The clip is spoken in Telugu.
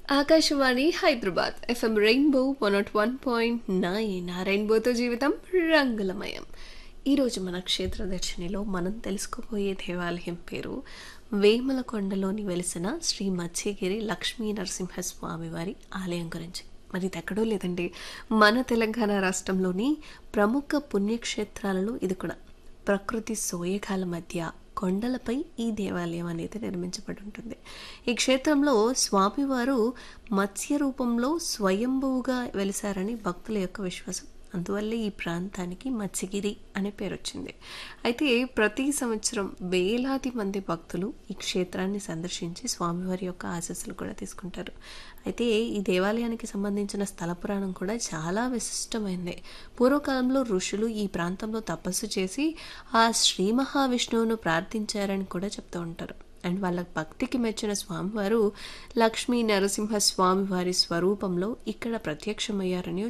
Akashvani Hyderabad FM rainbow one nought one point nine ఆ రెయిన్బోతో జీవితం రంగులమయం ఈరోజు మన క్షేత్ర దర్శనిలో మనం తెలుసుకోబోయే దేవాలయం పేరు వేమలకొండలోని వెలిసిన శ్రీ మత్స్యగిరి లక్ష్మీ నరసింహస్వామి వారి ఆలయం గురించి మరి ఇది ఎక్కడో లేదండి మన తెలంగాణ రాష్ట్రంలోని ప్రముఖ పుణ్యక్షేత్రాలలో ఇది కూడా ప్రకృతి సోయగాల మధ్య కొండలపై ఈ దేవాలయం అనేది నిర్మించబడి ఉంటుంది ఈ క్షేత్రంలో స్వామివారు మత్స్య రూపంలో స్వయంభువుగా వెలిసారని భక్తుల యొక్క విశ్వాసం అందువల్లే ఈ ప్రాంతానికి మత్స్యగిరి అనే పేరు వచ్చింది అయితే ప్రతి సంవత్సరం వేలాది మంది భక్తులు ఈ క్షేత్రాన్ని సందర్శించి స్వామివారి యొక్క ఆశస్సులు కూడా తీసుకుంటారు అయితే ఈ దేవాలయానికి సంబంధించిన స్థల పురాణం కూడా చాలా విశిష్టమైంది పూర్వకాలంలో ఋషులు ఈ ప్రాంతంలో తపస్సు చేసి ఆ శ్రీ మహావిష్ణువును ప్రార్థించారని కూడా చెప్తూ ఉంటారు అండ్ వాళ్ళ భక్తికి మెచ్చిన స్వామివారు లక్ష్మీ నరసింహ స్వామి వారి స్వరూపంలో ఇక్కడ ప్రత్యక్షమయ్యారని